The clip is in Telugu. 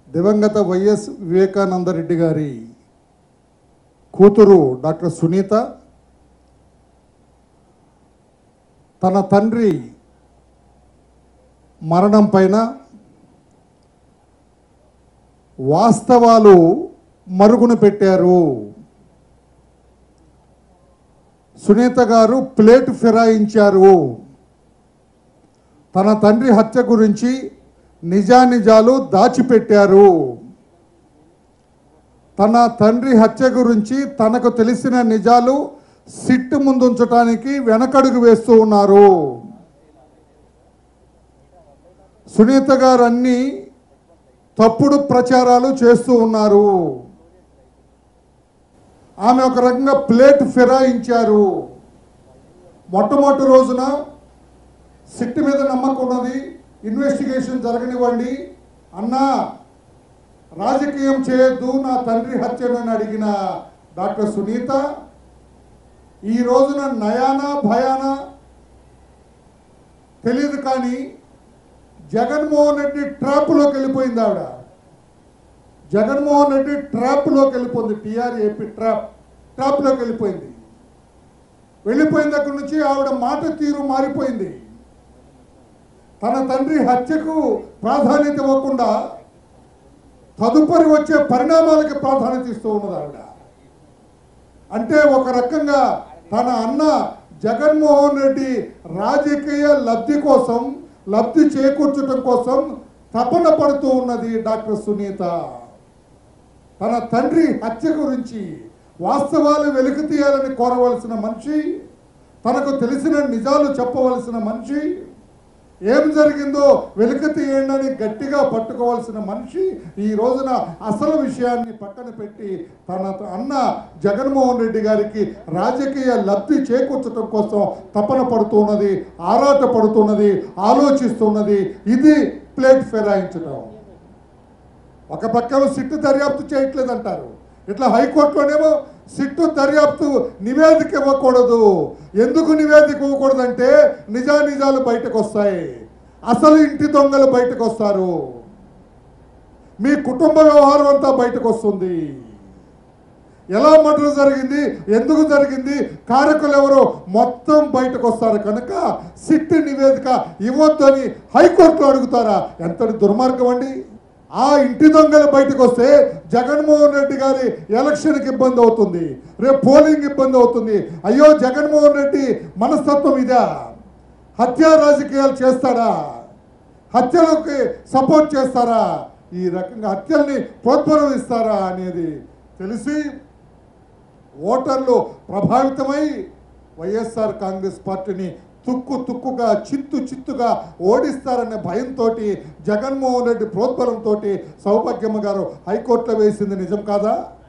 దివంగత వైఎస్ వివేకానందరెడ్డి గారి కూతురు డాక్టర్ సునీత తన తండ్రి మరణం పైన వాస్తవాలు మరుగున పెట్టారు సునీత గారు ప్లేట్ ఫిరాయించారు తన తండ్రి హత్య గురించి నిజానిజాలు దాచిపెట్టారు తన తండ్రి హత్య గురించి తనకు తెలిసిన నిజాలు సిట్టు ముందుంచడానికి వెనకడుగు వేస్తూ ఉన్నారు సునీత గారు అన్ని తప్పుడు ప్రచారాలు చేస్తూ ఉన్నారు ఆమె ఒక రకంగా ప్లేట్ ఫిరాయించారు మొట్టమొదటి రోజున సిట్ మీద నమ్మకం ఉన్నది ఇన్వెస్టిగేషన్ జరగనివ్వండి అన్నా రాజకీయం చేయొద్దు నా తండ్రి హత్యనని అడిగిన డాక్టర్ సునీత ఈ రోజున నయానా భయానా తెలియదు కానీ జగన్మోహన్ రెడ్డి ట్రాప్లోకి వెళ్ళిపోయింది ఆవిడ జగన్మోహన్ రెడ్డి ట్రాప్లోకి వెళ్ళిపోయింది టీఆర్ ఏపీ ట్రాప్ ట్రాప్లోకి వెళ్ళిపోయింది వెళ్ళిపోయిన దగ్గర నుంచి ఆవిడ మాట తీరు మారిపోయింది తన తండ్రి హత్యకు ప్రాధాన్యత ఇవ్వకుండా తదుపరి వచ్చే పరిణామాలకి ప్రాధాన్యత ఇస్తూ ఉన్నది ఆవిడ అంటే ఒక రకంగా తన అన్న జగన్మోహన్ రెడ్డి రాజకీయ లబ్ధి కోసం లబ్ధి చేకూర్చడం కోసం తపన పడుతూ ఉన్నది డాక్టర్ సునీత తన తండ్రి హత్య గురించి వాస్తవాలు వెలికి తీయాలని కోరవలసిన మనిషి తనకు తెలిసిన నిజాలు చెప్పవలసిన మనిషి ఏం జరిగిందో వెలికి తీయండి అని గట్టిగా పట్టుకోవాల్సిన మనిషి ఈ రోజున అసలు విషయాన్ని పక్కన పెట్టి తన అన్న జగన్మోహన్ రెడ్డి గారికి రాజకీయ లబ్ధి చేకూర్చడం కోసం తపన పడుతున్నది ఆరాట పడుతున్నది ఆలోచిస్తున్నది ఇది ప్లేట్ ఫిరాయించడం ఒక పక్కన సిట్టు దర్యాప్తు చేయట్లేదంటారు ఇట్లా హైకోర్టులోనేమో సిట్టు దర్యాప్తు నివేదిక ఇవ్వకూడదు ఎందుకు నివేదిక ఇవ్వకూడదంటే నిజానిజాలు బయటకు వస్తాయి అసలు ఇంటి దొంగలు బయటకు వస్తారు మీ కుటుంబ వ్యవహారం అంతా బయటకు వస్తుంది ఎలా మర్డర్ జరిగింది ఎందుకు జరిగింది కారకులు ఎవరో మొత్తం బయటకు వస్తారు కనుక సిట్ నివేదిక ఇవ్వద్దని హైకోర్టులో అడుగుతారా ఎంతటి దుర్మార్గం అండి ఆ ఇంటి దొంగలు బయటకు వస్తే జగన్మోహన్ రెడ్డి గారి ఎలక్షన్కి ఇబ్బంది అవుతుంది రేపు పోలింగ్ ఇబ్బంది అవుతుంది అయ్యో జగన్మోహన్ రెడ్డి మనస్తత్వం ఇదా హత్యా రాజకీయాలు చేస్తాడా హత్యలకు సపోర్ట్ చేస్తారా ఈ రకంగా హత్యల్ని ప్రోత్సాహిస్తారా అనేది తెలిసి ఓటర్లు ప్రభావితమై వైఎస్ఆర్ కాంగ్రెస్ పార్టీని తుక్కు తుక్కుగా చిత్తు చిత్తుగా ఓడిస్తారనే భయంతో జగన్మోహన్ రెడ్డి ప్రోద్బలంతో సౌభాగ్యమ్మ గారు హైకోర్టులో వేసింది నిజం కాదా